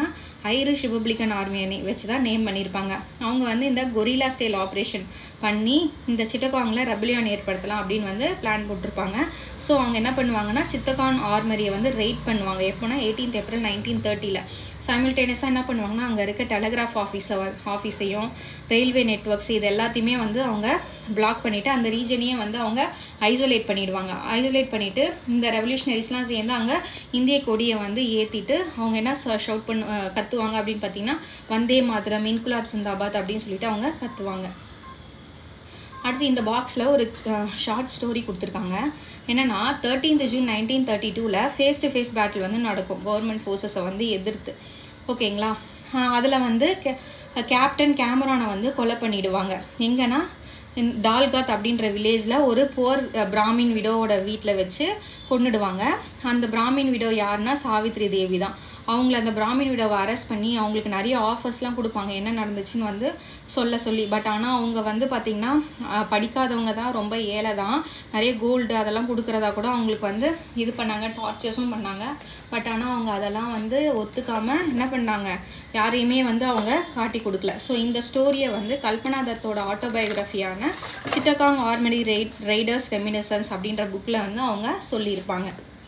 ஐரிஷ் ரிப்பப்ளிகன் ஆர்மியை வச்சு தான் நேம் பண்ணியிருப்பாங்க அவங்க வந்து இந்த கொரில்லா ஸ்டைல் ஆப்ரேஷன் பண்ணி இந்த சிட்டகாங்கில் ரெபலியான் ஏற்படுத்தலாம் அப்படின்னு வந்து பிளான் போட்டிருப்பாங்க ஸோ அவங்க என்ன பண்ணுவாங்கன்னா சித்தகான் ஆர்மரியை வந்து ரெய்ட் பண்ணுவாங்க எப்போனா எயிட்டீன்த் ஏப்ரல் நைன்டீன் தேர்ட்டியில் சைமில்டேனியஸாக என்ன பண்ணுவாங்கன்னா அங்கே இருக்க டெலகிராஃப் ஆஃபீஸை ஆஃபீஸையும் ரயில்வே நெட்ஒர்க்ஸ் இது எல்லாத்தையுமே வந்து அவங்க பிளாக் பண்ணிவிட்டு அந்த ரீஜனையே வந்து அவங்க ஐசோலேட் பண்ணிடுவாங்க ஐசோலேட் பண்ணிவிட்டு இந்த ரெவல்யூஷனரிஸ்லாம் சேர்ந்து அங்கே இந்திய கொடியை வந்து ஏற்றிட்டு அவங்க என்ன ஷவுட் பண்ணு கத்துவாங்க அப்படின்னு பார்த்தீங்கன்னா வந்தே மாத்திரம் இன்குலாப் சிந்தாபாத் அப்படின்னு சொல்லிட்டு அவங்க கத்துவாங்க அடுத்து இந்த பாக்ஸில் ஒரு ஷார்ட் ஸ்டோரி கொடுத்துருக்காங்க என்னென்னா தேர்ட்டீன்த் ஜூன் நைன்டீன் தேர்ட்டி டூவில் ஃபேஸ் டு ஃபேஸ் பேட்டில் வந்து நடக்கும் கவர்மெண்ட் ஃபோர்ஸஸை வந்து எதிர்த்து ஓகேங்களா அதில் வந்து கேப்டன் கேமரானை வந்து கொலை பண்ணிடுவாங்க எங்கன்னா டால்காத் அப்படின்ற வில்லேஜில் ஒரு போர் பிராமின் விடோவோட வீட்டில் வச்சு கொண்டுடுவாங்க அந்த பிராமின் விடோ யாருன்னா சாவித்ரி தேவி தான் அவங்கள அந்த பிராமின் விடோவை அரெஸ்ட் பண்ணி அவங்களுக்கு நிறைய ஆஃபர்ஸ்லாம் கொடுப்பாங்க என்ன நடந்துச்சுன்னு வந்து சொல்ல சொல்லி பட் ஆனால் அவங்க வந்து பார்த்திங்கன்னா படிக்காதவங்க தான் ரொம்ப ஏழை தான் நிறைய கோல்டு அதெல்லாம் கொடுக்குறதா கூட அவங்களுக்கு வந்து இது பண்ணாங்க டார்ச்சர்ஸும் பண்ணாங்க பட் ஆனால் அவங்க அதெல்லாம் வந்து ஒத்துக்காமல் என்ன பண்ணாங்க யாரையுமே வந்து அவங்க காட்டி கொடுக்கல ஸோ இந்த ஸ்டோரியை வந்து கல்பனா தத்தோட ஆட்டோபயோகிராஃபியான Chittagong armoury raid raiders reminiscences அப்படின்ற புக்கில் வந்து அவங்க சொல்லியிருப்பாங்க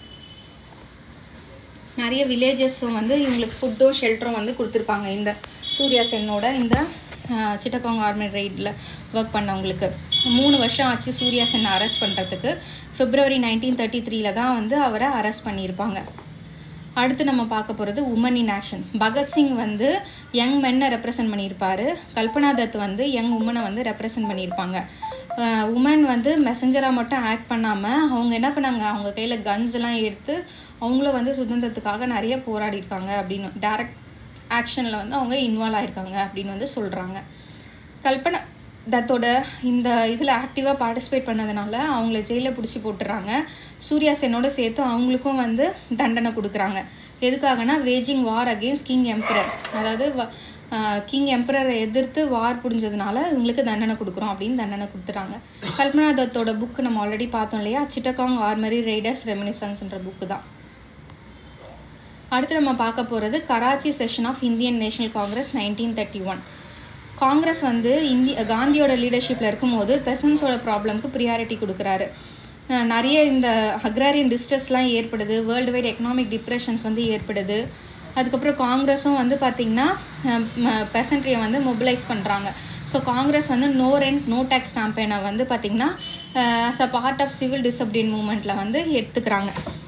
நிறைய வில்லேஜஸும் வந்து இவங்களுக்கு ஃபுட்டும் ஷெல்டரும் வந்து கொடுத்துருப்பாங்க இந்த சூர்யா சென்னோட இந்த சிட்டகாங் ஆர்மி ரைடில் ஒர்க் பண்ணவங்களுக்கு மூணு வருஷம் ஆச்சு சூர்யா சென்னை அரெஸ்ட் பண்ணுறதுக்கு பிப்ரவரி நைன்டீன் தேர்ட்டி த்ரீல தான் வந்து அவரை அரெஸ்ட் பண்ணியிருப்பாங்க அடுத்து நம்ம பார்க்க போகிறது உமன் இன் ஆக்ஷன் பகத்சிங் வந்து யங் மென்னை ரெப்ரசன்ட் பண்ணியிருப்பார் கல்பனா தத் வந்து யங் உமனை வந்து ரெப்ரசன்ட் பண்ணியிருப்பாங்க உமன் வந்து மெசஞ்சராக மட்டும் ஆக்ட் பண்ணாமல் அவங்க என்ன பண்ணாங்க அவங்க கையில் கன்ஸ் எல்லாம் எடுத்து அவங்களும் வந்து சுதந்திரத்துக்காக நிறைய போராடிருக்காங்க அப்படின்னு டேரக்ட் ஆக்ஷனில் வந்து அவங்க இன்வால்வ் ஆயிருக்காங்க அப்படின்னு வந்து சொல்கிறாங்க கல்பனா தத்தோட இந்த இதில் ஆக்டிவாக பார்ட்டிசிபேட் பண்ணதுனால அவங்கள ஜெயிலில் பிடிச்சி போட்டுறாங்க சூர்யா சென்னோட சேர்த்து அவங்களுக்கும் வந்து தண்டனை கொடுக்குறாங்க எதுக்காகனா waging war against king emperor அதாவது கிங் எம்பரரை எதிர்த்து வார் புரிஞ்சதுனால இவங்களுக்கு தண்டனை கொடுக்குறோம் அப்படின்னு தண்டனை கொடுத்துட்டாங்க கல்பனா தத்தோட புக்கு நம்ம ஆல்ரெடி பார்த்தோம் இல்லையா சிட்டகாங் ஆர்மரி ரைடர்ஸ் ரெமினிசன்ஸ்ன்ற புக்கு தான் அடுத்து நம்ம பார்க்க போகிறது Karachi session of Indian national Congress nineteen thirty one Congress வந்து இந்திய காந்தியோட லீடர்ஷிப்பில் இருக்கும்போது பெசன்ஸோட ப்ராப்ளம்க்கு ப்ரியாரிட்டி கொடுக்குறாரு நிறைய இந்த அக்ராரியன் டிஸ்ட்ரெஸ்லாம் ஏற்படுது வேர்ல்டு வைட் எக்கனாமிக் டிப்ரெஷன்ஸ் வந்து ஏற்படுது அதுக்கப்புறம் காங்கிரஸும் வந்து பார்த்திங்கன்னா பெசன்ட்ரியை வந்து மொபிலைஸ் பண்ணுறாங்க ஸோ காங்கிரஸ் வந்து நோ ரெண்ட் நோ டேக்ஸ் கேம்பெயினை வந்து பார்த்திங்கன்னா as a part of civil disobedience மூமெண்ட்டில் வந்து எடுத்துக்கிறாங்க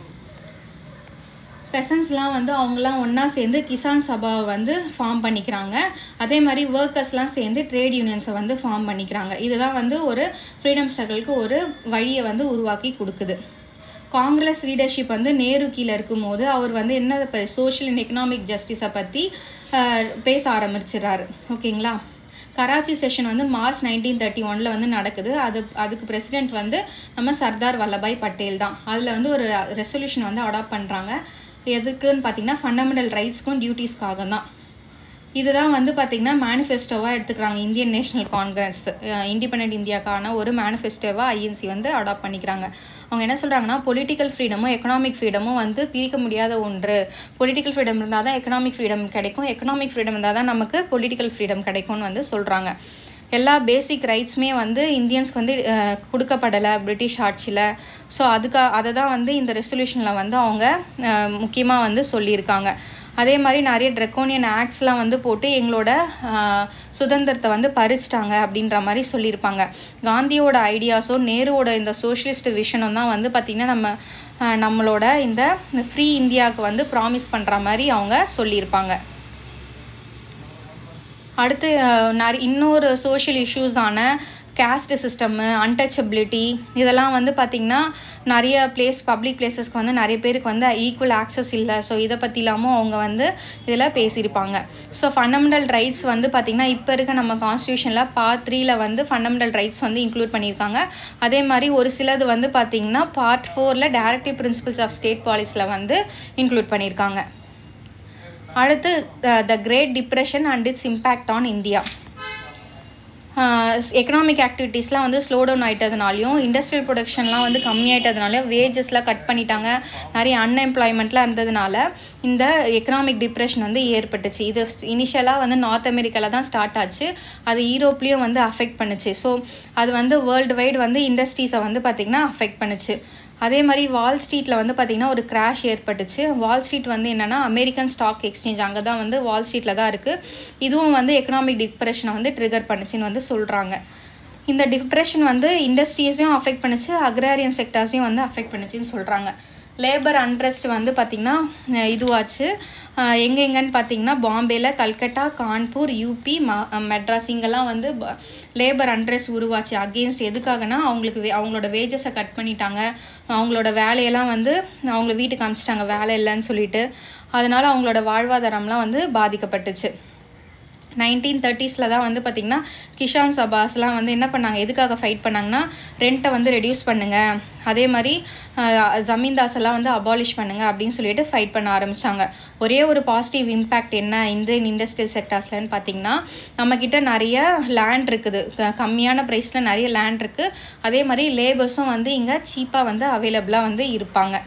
பெசன்ஸ்லாம் வந்து அவங்களாம் ஒன்றா சேர்ந்து கிசான் சபாவை வந்து ஃபார்ம் பண்ணிக்கிறாங்க அதே மாதிரி ஒர்க்கர்ஸ்லாம் சேர்ந்து ட்ரேட் யூனியன்ஸை வந்து ஃபார்ம் பண்ணிக்கிறாங்க இதுதான் வந்து ஒரு ஃப்ரீடம் ஸ்ட்ரகிளுக்கு ஒரு வழியை வந்து உருவாக்கி கொடுக்குது காங்கிரஸ் லீடர்ஷிப் வந்து நேரு கீழே இருக்கும்போது அவர் வந்து என்ன இப்போ சோஷியல் அண்ட் எக்கனாமிக் ஜஸ்டிஸை பற்றி பேச ஆரம்பிச்சிடுறாரு ஓகேங்களா கராச்சி செஷன் வந்து மார்ச் நைன்டீன் தேர்ட்டி ஒனில் வந்து நடக்குது அது அதுக்கு பிரசிடெண்ட் வந்து நம்ம சர்தார் வல்லபாய் பட்டேல் தான் அதில் வந்து ஒரு ரெசல்யூஷன் வந்து அடாப்ட் பண்ணுறாங்க எதுக்குன்னு பார்த்தீங்கன்னா ஃபண்டமெண்டல் ரைட்ஸ்க்கும் டியூட்டிஸ்க்காக தான் இதுதான் வந்து பார்த்திங்கன்னா மேனிஃபெஸ்டோவாக எடுத்துக்கிறாங்க இந்தியன் நேஷனல் காங்கிரஸ் இண்டிபெண்ட் இந்தியாக்கான ஒரு மேனிஃபெஸ்டோவாக ஐஎன்சி வந்து அடாப்ட் பண்ணிக்கிறாங்க அவங்க என்ன சொல்கிறாங்கன்னா பொலிட்டிக்கல் ஃப்ரீடமும் எக்கனாமிக் ஃப்ரீடமும் வந்து பிரிக்க முடியாத ஒன்று பொலிட்டிக்கல் ஃப்ரீடம் இருந்தால் தான் எக்கனாமிக் ஃப்ரீடம் கிடைக்கும் எக்கனாமிக் ஃப்ரீடம் இருந்தால் தான் நமக்கு பொலிட்டிக்கல் ஃப்ரீடம் கிடைக்கும்னு வந்து சொல்கிறாங்க எல்லா பேசிக் ரைட்ஸுமே வந்து இந்தியன்ஸ்க்கு வந்து கொடுக்கப்படலை பிரிட்டிஷ் ஆட்சியில் ஸோ அதுக்காக அதை தான் வந்து இந்த ரெசல்யூஷனில் வந்து அவங்க முக்கியமாக வந்து சொல்லியிருக்காங்க அதே மாதிரி நிறைய ட்ரெக்கோனியன் ஆக்ட்ஸ்லாம் வந்து போட்டு எங்களோட சுதந்திரத்தை வந்து பறிச்சிட்டாங்க அப்படின்ற மாதிரி சொல்லியிருப்பாங்க காந்தியோட ஐடியாஸும் நேருவோட இந்த சோஷியலிஸ்ட் விஷனும் தான் வந்து பார்த்திங்கன்னா நம்ம நம்மளோட இந்த ஃப்ரீ இந்தியாவுக்கு வந்து ப்ராமிஸ் பண்ணுற மாதிரி அவங்க சொல்லியிருப்பாங்க அடுத்து நிறைய இன்னொரு சோஷியல் இஷ்யூஸான கேஸ்ட் சிஸ்டம்மு அன்டச்சபிலிட்டி இதெல்லாம் வந்து பார்த்திங்கன்னா நிறைய பிளேஸ் பப்ளிக் பிளேசஸ்க்கு வந்து நிறைய பேருக்கு வந்து ஈக்குவல் ஆக்சஸ் இல்லை ஸோ இதை பற்றிலாமும் அவங்க வந்து இதில் பேசியிருப்பாங்க ஸோ ஃபண்டமெண்டல் ரைட்ஸ் வந்து பார்த்திங்கன்னா இப்போ இருக்க நம்ம கான்ஸ்டியூஷனில் பார்ட் த்ரீல வந்து ஃபண்டமெண்டல் ரைட்ஸ் வந்து இன்க்ளூட் பண்ணியிருக்காங்க அதே மாதிரி ஒரு சிலது வந்து பார்த்திங்கன்னா பார்ட் ஃபோரில் டேரக்டிவ் பிரின்சிபல்ஸ் ஆஃப் ஸ்டேட் பாலிசியில் வந்து இன்க்ளூட் பண்ணியிருக்காங்க அடுத்து the great depression and its impact on India economic ஆக்டிவிட்டீஸ்லாம் வந்து ஸ்லோ டவுன் ஆகிட்டதுனாலையும் இண்டஸ்ட்ரியல் ப்ரொடக்ஷன்லாம் வந்து கம்மியாயிட்டதுனாலையும் வேஜஸ்லாம் கட் பண்ணிட்டாங்க நிறைய அன்எம்ப்ளாய்மெண்ட்லாம் இருந்ததுனால இந்த எக்கனாமிக் டிப்ரெஷன் வந்து ஏற்பட்டுச்சு இது இனிஷியலாக வந்து நார்த் அமெரிக்காவில் தான் ஸ்டார்ட் ஆச்சு அது யூரோப்லேயும் வந்து அஃபெக்ட் பண்ணுச்சு ஸோ அது வந்து வேர்ல்டு வைடு வந்து இண்டஸ்ட்ரீஸை வந்து பார்த்திங்கன்னா அஃபெக்ட் பண்ணுச்சு அதே மாதிரி வால் ஸ்ட்ரீட்டில் வந்து பார்த்திங்கன்னா ஒரு கிராஷ் ஏற்பட்டுச்சு வால் ஸ்ட்ரீட் வந்து என்னென்னா அமெரிக்கன் ஸ்டாக் எக்ஸ்சேஞ்ச் அங்கே தான் வந்து வால் ஸ்ட்ரீட்டில் தான் இருக்குது இதுவும் வந்து எக்கனாமிக் டிப்ரெஷனை வந்து ட்ரிகர் பண்ணுச்சுன்னு வந்து சொல்கிறாங்க இந்த டிப்ரெஷன் வந்து இண்டஸ்ட்ரீஸையும் அஃபெக்ட் பண்ணுச்சு அக்ராரியன் செக்டார்ஸையும் வந்து அஃபெக்ட் பண்ணுச்சுன்னு சொல்கிறாங்க லேபர் அன்ட்ரெஸ்ட் வந்து பார்த்திங்கன்னா அஹ் இதுவாச்சு அஹ் எங்க எங்கன்னு பார்த்தீங்கன்னா பாம்பேல கல்கட்டா கான்பூர் யூபி ம மெட்ராஸ் இங்கெல்லாம் வந்து லேபர் அன்ட்ரெஸ்ட் உருவாச்சு அகெயின்ஸ்ட் எதுக்காகனா அவங்களுக்கு வே- அவங்களோட வேஜஸை கட் பண்ணிட்டாங்க அவங்களோட வேலையெல்லாம் வந்து அவங்கள வீட்டுக்கு அனுப்பிச்சிட்டாங்க வேலை இல்லைன்னு சொல்லிட்டு அதனால அவங்களோட வாழ்வாதாரம்லாம் வந்து பாதிக்கப்பட்டுச்சு நைன்டீன் தேர்ட்டிஸில் தான் வந்து பார்த்திங்கன்னா கிஷான் சபாஸ்லாம் வந்து என்ன பண்ணாங்க எதுக்காக ஃபைட் பண்ணாங்கன்னா ரெண்ட்டை வந்து ரெடியூஸ் பண்ணுங்க அதே மாதிரி அஹ், ஜமீன்தாஸ் எல்லாம் வந்து அபாலிஷ் பண்ணுங்க அப்படின்னு சொல்லிட்டு ஃபைட் பண்ண ஆரம்பிச்சாங்க ஒரே ஒரு பாசிட்டிவ் இம்பேக்ட் என்ன இந்தியன் இண்டஸ்ட்ரியல் செக்டார்ஸ்லன்னு பார்த்தீங்கன்னா நம்மக்கிட்ட நிறைய லேண்ட் இருக்குது க- கம்மியான ப்ரைஸில் நிறைய லேண்ட் இருக்குது அதே மாதிரி லேபர்ஸும் வந்து இங்கே சீப்பாக வந்து அவைலபிளாக வந்து இருப்பாங்க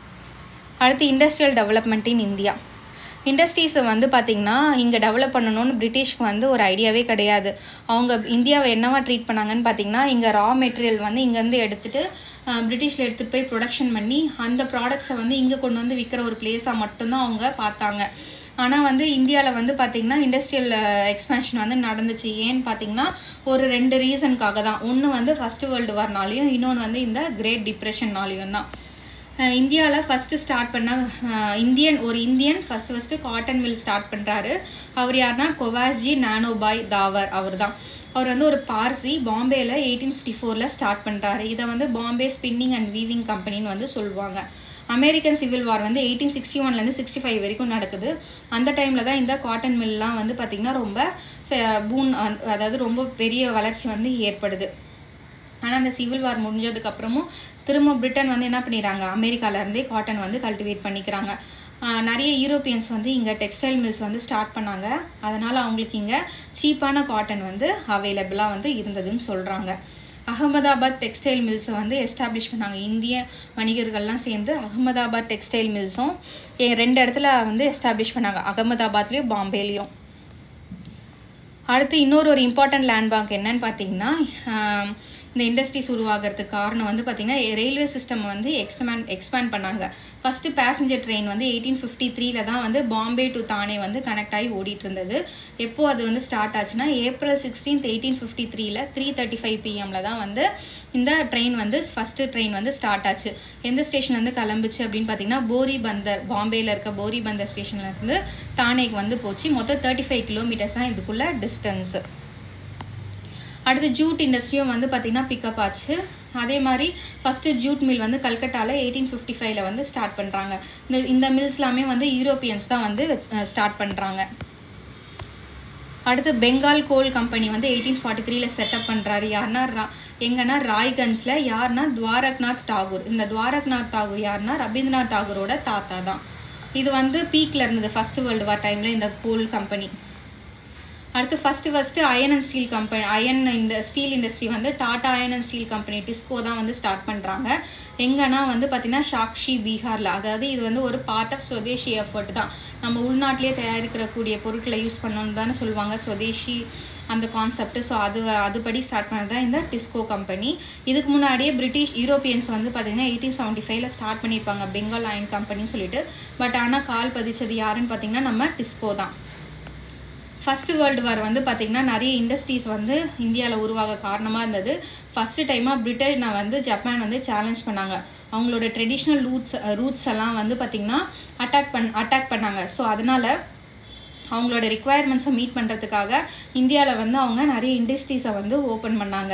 அடுத்து இண்டஸ்ட்ரியல் டெவலப்மெண்ட் இன் இந்தியா இண்டஸ்ட்ரீஸை வந்து பார்த்திங்கன்னா இங்கே டெவலப் பண்ணணும்னு பிரிட்டிஷ்க்கு வந்து ஒரு ஐடியாவே கிடையாது அவங்க இந்தியாவை என்னவா ட்ரீட் பண்ணாங்கன்னு பார்த்தீங்கன்னா இங்கே ரா மெட்டீரியல் வந்து இங்கேருந்து எடுத்துகிட்டு பிரிட்டிஷில் எடுத்துகிட்டு போய் ப்ரொடக்ஷன் பண்ணி அந்த ப்ராடக்ட்ஸை வந்து இங்கே கொண்டு வந்து விற்கிற ஒரு பிளேஸாக மட்டும்தான் அவங்க பார்த்தாங்க ஆனால் வந்து இந்தியாவில் வந்து பார்த்திங்கன்னா இண்டஸ்ட்ரியல் எக்ஸ்பேன்ஷன் வந்து நடந்துச்சு ஏன்னு பார்த்தீங்கன்னா ஒரு ரெண்டு ரீசனுக்காக தான் ஒன்று வந்து ஃபஸ்ட்டு வேர்ல்டு வார்னாலையும் இன்னொன்று வந்து இந்த கிரேட் டிப்ரெஷன்னாலையும் தான் இந்தியாவில் ஃபஸ்ட்டு ஸ்டார்ட் பண்ண அஹ், இந்தியன் ஒரு Indian first first cotton mill start பண்ணுறாரு அவர் யாருன்னா கொவாஸ்ஜி நானோபாய் தாவர் அவர் தான் அவர் வந்து ஒரு பார்சி பாம்பேயில் எயிட்டீன் ஃபிஃப்டி ஃபோரில் ஸ்டார்ட் பண்ணுறாரு இதை வந்து பாம்பே ஸ்பின்னிங் அண்ட் வீவிங் கம்பெனின்னு வந்து சொல்லுவாங்க அமெரிக்கன் சிவில் வார் வந்து எயிட்டீன் சிக்ஸ்டி ஒன்லேருந்து சிக்ஸ்டி ஃபைவ் வரைக்கும் நடக்குது அந்த டைமில் தான் இந்த காட்டன் மில்லாம் வந்து பார்த்திங்கன்னா ரொம்ப பூன் அதாவது ரொம்ப பெரிய வளர்ச்சி வந்து ஏற்படுது ஆனால் அந்த சிவில் வார் முடிஞ்சதுக்கு அப்புறமும் திரும்ப பிரிட்டன் வந்து என்ன பண்ணிடுறாங்க அமெரிக்கால இருந்தே காட்டன் வந்து கல்டிவேட் பண்ணிக்கிறாங்க ஆஹ் நிறைய யூரோப்பியன்ஸ் வந்து இங்கே டெக்ஸ்டைல் மில்ஸ் வந்து ஸ்டார்ட் பண்ணாங்க அதனால் அவங்களுக்கு இங்கே சீப்பான காட்டன் வந்து அவைலபிளாக வந்து இருந்ததுன்னு சொல்கிறாங்க அகமதாபாத் டெக்ஸ்டைல் மில்ஸை வந்து எஸ்டாப்ளிஷ் பண்ணாங்க இந்திய வணிகர்கள்லாம் சேர்ந்து அகமதாபாத் டெக்ஸ்டைல் மில்ஸும் ரெண்டு இடத்துல வந்து எஸ்டாப்ளிஷ் பண்ணாங்க அகமதாபாத்லேயும் பாம்பேலையும் அடுத்து இன்னொரு ஒரு இம்பார்ட்டன்ட் லேண்ட்மார்க் என்னன்னு பார்த்தீங்கன்னா ஆம், இந்த இண்டஸ்ட்ரீஸ் உருவாகிறதுக்கு காரணம் வந்து பார்த்திங்கன்னா ரயில்வே சிஸ்டம் வந்து எக்ஸ்பேண்ட் எக்ஸ்பேண்ட் பண்ணாங்க ஃபஸ்ட்டு பேசஞ்சர் ட்ரெயின் வந்து எயிட்டீன் ஃபிஃப்டி த்ரீல தான் வந்து பாம்பே டு தானே வந்து கனெக்ட் ஆகி ஓடிட்டு இருந்தது எப்போ அது வந்து ஸ்டார்ட் ஆச்சுன்னா ஏப்ரல் சிக்ஸ்டீன்த் எயிட்டீன் ஃபிஃப்டி த்ரீல த்ரீ தேர்ட்டி ஃபைவ் பிஎம்ல தான் வந்து இந்த ட்ரெயின் வந்து ஃபஸ்ட்டு ட்ரெயின் வந்து ஸ்டார்ட் ஆச்சு எந்த ஸ்டேஷன் வந்து கிளம்புச்சு அப்படின்னு பார்த்தீங்கன்னா போரி பந்தர் பாம்பேயில் இருக்க போரி பந்தர் ஸ்டேஷன்ல இருந்து தானேக்கு வந்து போச்சு மொத்தம் தேர்ட்டி ஃபைவ் கிலோமீட்டர்ஸ் தான் இதுக்குள்ள டிஸ்டன்ஸு அடுத்து ஜூட் இண்டஸ்ட்ரியும் வந்து பார்த்திங்கன்னா பிக்கப் ஆச்சு அதே மாதிரி ஃபஸ்ட்டு ஜூட் மில் வந்து கல்கட்டாவில் எயிட்டீன் ஃபிஃப்டி ஃபைவ்ல வந்து ஸ்டார்ட் பண்ணுறாங்க இந்த இந்த மில்ஸ் எல்லாமே வந்து யூரோப்பியன்ஸ் தான் வந்து ஸ்டார்ட் பண்ணுறாங்க அடுத்து பெங்கால் கோல் கம்பெனி வந்து எயிட்டீன் ஃபார்ட்டி த்ரீல செட்டப் பண்ணுறாரு யாருன்னா ரா எங்கன்னா ராய்கன்ஸில் யாருன்னா துவாரக்நாத் டாகூர் இந்த துவாரக்நாத் தாகூர் யாருன்னா ரவீந்திரநாத் டாகூரோட தாத்தா தான் இது வந்து பீக்கில் இருந்தது ஃபர்ஸ்ட் வேர்ல்டு வார் டைமில் இந்த கோல் கம்பெனி அடுத்து first first iron and steel company iron இந்த ஸ்டீல் இண்டஸ்ட்ரி வந்து Tata iron and steel company TISCO தான் வந்து ஸ்டார்ட் பண்ணுறாங்க எங்கன்னா வந்து பார்த்திங்கன்னா சாக்ஷி பீகாரில் அதாவது இது வந்து ஒரு பார்ட் ஆஃப் ஸ்வதேஷி எஃபர்ட் தான் நம்ம உள்நாட்டிலே தயாரிக்கிறக்கூடிய பொருட்களை யூஸ் பண்ணணும்னு தானே சொல்லுவாங்க ஸ்வதேஷி அந்த கான்செப்ட் ஸோ அது அதுபடி ஸ்டார்ட் பண்ணது தான் இந்த டிஸ்கோ கம்பெனி இதுக்கு முன்னாடியே பிரிட்டிஷ் யூரோப்பியன்ஸ் வந்து பார்த்திங்கன்னா எயிட்டீன் செவன்ட்டி ஃபைவ்ல ஸ்டார்ட் பண்ணியிருப்பாங்க பெங்கால் அயன் கம்பெனின்னு சொல்லிட்டு பட் ஆனால் கால் பதிச்சது யாருன்னு பார்த்தீங்கன்னா நம்ம டிஸ்கோ தான் ஃபஸ்ட்டு வேர்ல்டு வார் வந்து பார்த்திங்கன்னா நிறைய இண்டஸ்ட்ரீஸ் வந்து இந்தியாவில் உருவாக காரணமாக இருந்தது ஃபஸ்ட்டு டைமாக பிரிட்டனை வந்து ஜப்பான் வந்து சேலஞ்ச் பண்ணாங்க அவங்களோட ட்ரெடிஷ்னல் ரூட்ஸ் ரூட்ஸ் எல்லாம் வந்து பார்த்திங்கன்னா அட்டாக் பண் அட்டாக் பண்ணாங்க ஸோ அதனால் அவங்களோட ரிக்குவயர்மெண்ட்ஸை மீட் பண்ணுறதுக்காக இந்தியாவில் வந்து அவங்க நிறைய இண்டஸ்ட்ரீஸை வந்து ஓப்பன் பண்ணாங்க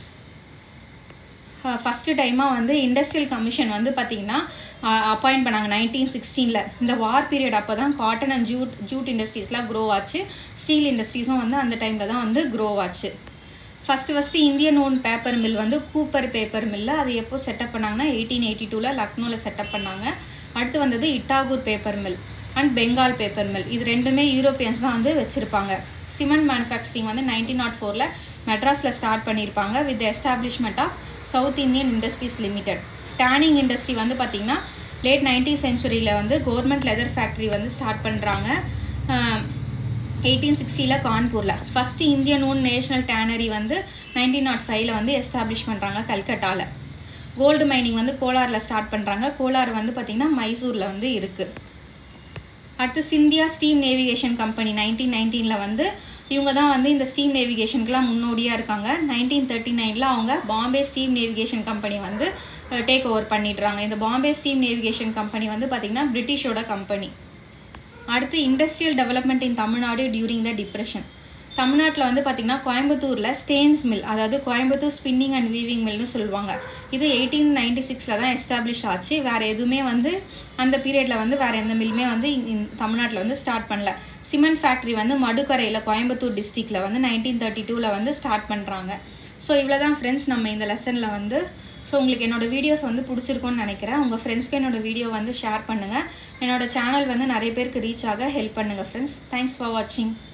ஃபஸ்ட்டு டைமாக வந்து இண்டஸ்ட்ரியல் கமிஷன் வந்து பார்த்திங்கன்னா அப்பாயிண்ட் பண்ணாங்க நைன்டீன் சிக்ஸ்டீனில் இந்த வார் பீரியட் அப்போ தான் காட்டன் அண்ட் ஜூட் ஜூட் இண்டஸ்ட்ரீஸ்லாம் க்ரோ ஆச்சு ஸ்டீல் இண்டஸ்ட்ரீஸும் வந்து அந்த டைமில் தான் வந்து க்ரோ ஆச்சு first first Indian own paper mill வந்து கூப்பர் பேப்பர் மில்லு அது எப்போ செட்டப் பண்ணாங்கன்னா எயிட்டீன் எயிட்டி டூவில் லக்னோவில் செட்டப் பண்ணாங்க அடுத்து வந்தது Titaghur paper mill and Bengal paper mill இது ரெண்டுமே யூரோப்பியன்ஸ் தான் வந்து வச்சுருப்பாங்க சிமெண்ட் மேனுஃபேக்சரிங் வந்து நைன்டீன் நாட் ஃபோரில் மெட்ராஸில் ஸ்டார்ட் பண்ணியிருப்பாங்க with establishment of South Indian Industries Limited tanning industry வந்து பார்த்திங்கன்னா லேட் நைன்டீன் சென்ச்சுரியில் வந்து கவர்மெண்ட் லெதர் ஃபேக்ட்ரி வந்து ஸ்டார்ட் பண்ணுறாங்க எயிட்டீன் சிக்ஸ்டியில் கான்பூரில் first Indian own national tannery வந்து நைன்டீன் நாட் ஃபைவ்ல வந்து எஸ்டாப்ளிஷ் பண்ணுறாங்க கல்கட்டாவில் கோல்டு மைனிங் வந்து கோலாரில் ஸ்டார்ட் பண்ணுறாங்க கோலார் வந்து பார்த்திங்கன்னா மைசூரில் வந்து இருக்குது அடுத்து Scindia steam navigation company nineteen நைன்டீனில் வந்து இவங்க தான் வந்து இந்த ஸ்டீம் நேவிகேஷனுக்குலாம் முன்னோடியாக இருக்காங்க நைன்டீன் தேர்ட்டி நைனில் அவங்க பாம்பே ஸ்டீம் நேவிகேஷன் கம்பெனி வந்து டேக் ஓவர் பண்ணிடுறாங்க இந்த பாம்பே ஸ்டீம் நேவிகேஷன் கம்பெனி வந்து பார்த்திங்கன்னா பிரிட்டிஷோட கம்பெனி அடுத்து industrial development in Tamil Nadu during the depression தமிழ்நாட்டில் வந்து பார்த்திங்கன்னா கோயம்புத்தூரில் ஸ்டேன்ஸ் மில் அதாவது கோயம்புத்தூர் ஸ்பின்னிங் அண்ட் வீவிங் மில்னு சொல்லுவாங்க இது எயிட்டீன் நைன்டி சிக்ஸில் தான் எஸ்டாப்ளிஷ் ஆச்சு வேறு எதுவுமே வந்து அந்த பீரியடில் வந்து வேறு எந்த மில்லுமே வந்து தமிழ்நாட்டில் வந்து ஸ்டார்ட் பண்ணல சிமெண்ட் ஃபேக்ட்ரி வந்து மடுக்கரையில் கோயம்புத்தூர் டிஸ்ட்ரிக்டில் வந்து நைன்டீன் தேர்ட்டி டூவில் வந்து ஸ்டார்ட் பண்ணுறாங்க ஸோ இவ்வளோ தான் ஃப்ரெண்ட்ஸ் நம்ம இந்த லெசனில் வந்து ஸோ உங்களுக்கு என்னோடய வீடியோஸ் வந்து பிடிச்சிருக்கும்னு நினைக்கிறேன் உங்கள் ஃப்ரெண்ட்ஸ்க்கு என்னோடய வீடியோ வந்து ஷேர் பண்ணுங்கள் என்னோடய சேனல் வந்து நிறைய பேருக்கு ரீச் ஆக ஹெல்ப் பண்ணுங்கள் ஃப்ரெண்ட்ஸ் தேங்க்ஸ் ஃபார் வாட்சிங்